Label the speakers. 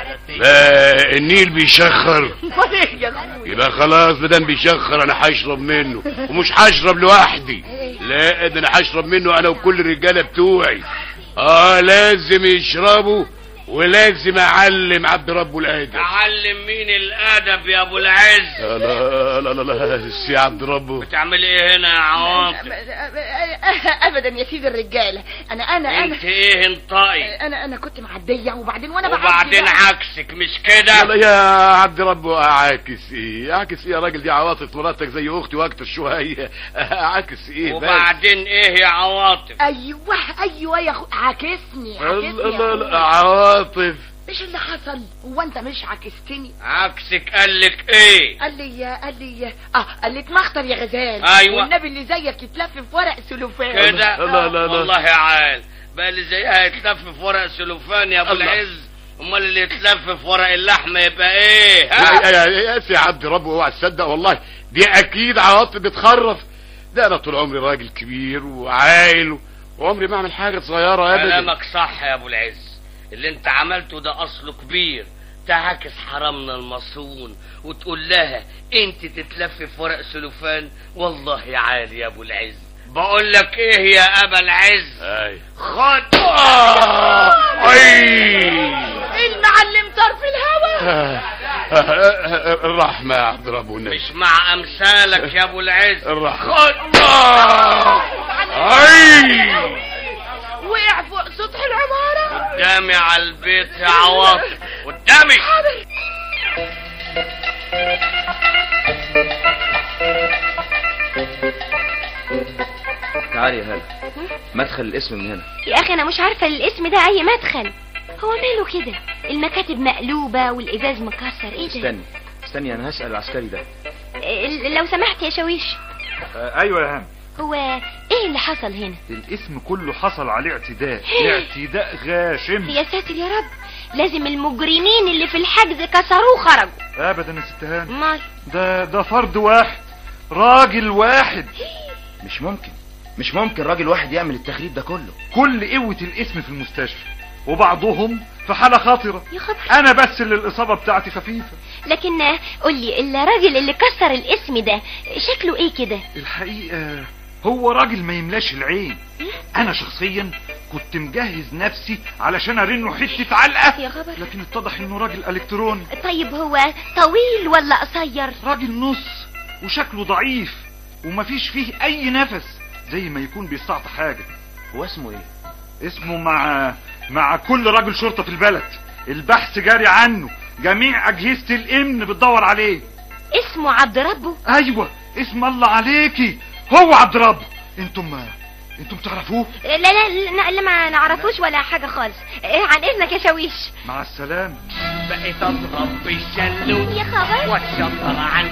Speaker 1: لا النيل بيشخر
Speaker 2: امال ايه يا اخويا
Speaker 1: يبقى خلاص مادام بيشخر انا هشرب منه ومش هشرب لوحدي لا ده انا هشرب منه انا وكل الرجاله بتوعي اه لازم يشربوا ولازم اعلم عبد ربه الادب
Speaker 3: تعلم مين الادب يا ابو العز
Speaker 1: لا لا لا لا لا سي عبد ربه
Speaker 3: بتعمل ايه هنا يا عواطف
Speaker 2: ابدا يا سيدي الرجاله انا انا انا
Speaker 3: انت ايه انطقي
Speaker 2: انا انا كنت معديه وبعدين وانا
Speaker 3: وبعدين
Speaker 2: بعدي
Speaker 3: عكسك مش كده
Speaker 1: لا يا عبد ربه عاكس ايه عاكس ايه يا راجل دي عواطف مراتك زي اختي واكتر شويه عاكس ايه بس
Speaker 3: وبعدين ايه يا عواطف
Speaker 2: ايوه ايوه يا اخو عاكسني
Speaker 1: لا
Speaker 2: عاكسني
Speaker 1: لا
Speaker 2: يا
Speaker 1: لا
Speaker 2: أخويا.
Speaker 1: عواطف
Speaker 2: ايش اللي حصل هو انت مش عاكستني
Speaker 3: عكسك قالك ايه
Speaker 2: قال لي قال لي اه قال لي اتمخطر يا غزال
Speaker 3: أيوة.
Speaker 2: والنبي اللي زيك يتلف في ورق سلوفان
Speaker 3: كده
Speaker 1: لا لا لا.
Speaker 3: والله يا عال بقى اللي زيها يتلف في ورق سلوفان يا ابو
Speaker 1: الله.
Speaker 3: العز امال اللي يتلف في ورق اللحمه يبقى ايه
Speaker 1: يا
Speaker 3: ها
Speaker 1: يا يا يا سي عبد ربه اوعى تصدق والله دي اكيد عواطف بتخرف ده انا طول عمري راجل كبير وعايل وعمري ما اعمل حاجه صغيره ابدا
Speaker 3: كلامك صح يا ابو العز اللي انت عملته ده اصله كبير تعاكس حرامنا المصون وتقول لها انت تتلف في ورق سلوفان والله يا عالي يا ابو العز بقول لك ايه يا ابا العز
Speaker 1: اي
Speaker 3: خد
Speaker 1: آه، اي
Speaker 2: المعلم طار في الهوا
Speaker 1: آه، آه، آه، الرحمه يا عبد ربه والنبي
Speaker 3: مش مع امثالك يا ابو العز
Speaker 1: الرحمه
Speaker 3: خد
Speaker 1: آه، اي
Speaker 2: وقع فوق سطح العماره
Speaker 3: قدامي على البيت يا عواطف قدامي
Speaker 4: تعالي يا هلا مدخل الاسم من هنا
Speaker 5: يا اخي انا مش عارفه الاسم ده اي مدخل هو ماله كده المكاتب مقلوبه والازاز مكسر ايه ده
Speaker 4: استني استني انا هسأل العسكري ده
Speaker 5: ال- لو سمحت يا شويش
Speaker 6: آه ايوه يا هم
Speaker 5: هو ايه اللي حصل هنا
Speaker 6: الاسم كله حصل عليه اعتداء اعتداء غاشم
Speaker 5: يا ساتر يا رب لازم المجرمين اللي في الحجز كسروه خرجوا
Speaker 6: ابدا يا ست هاني
Speaker 5: امال
Speaker 6: ده ده فرد واحد راجل واحد
Speaker 4: مش ممكن مش ممكن راجل واحد يعمل التخريب ده كله
Speaker 6: كل قوة الاسم في المستشفى وبعضهم في حالة خطرة
Speaker 5: يا خبر
Speaker 6: انا بس اللي الاصابة بتاعتي خفيفة
Speaker 5: لكن قول لي الراجل اللي كسر الاسم ده شكله ايه كده
Speaker 6: الحقيقة هو راجل ما يملاش العين انا شخصيا كنت مجهز نفسي علشان ارنه حتة علقة
Speaker 5: يا خبر
Speaker 6: لكن اتضح انه راجل الكتروني
Speaker 5: طيب هو طويل ولا قصير
Speaker 6: راجل نص وشكله ضعيف ومفيش فيه اي نفس زي ما يكون بيستعطي حاجة
Speaker 4: هو اسمه ايه
Speaker 6: اسمه مع مع كل راجل شرطة في البلد البحث جاري عنه جميع اجهزة الامن بتدور عليه
Speaker 5: اسمه عبد ربه
Speaker 6: ايوه اسم الله عليكي هو عبد رب انتم انتم تعرفوه
Speaker 5: لا لا لا, لا ما نعرفوش ولا حاجة خالص إيه عن اذنك يا شويش
Speaker 6: مع السلامة
Speaker 3: بقيت اضرب بالشلوت
Speaker 5: يا خبر
Speaker 3: واتشطر عن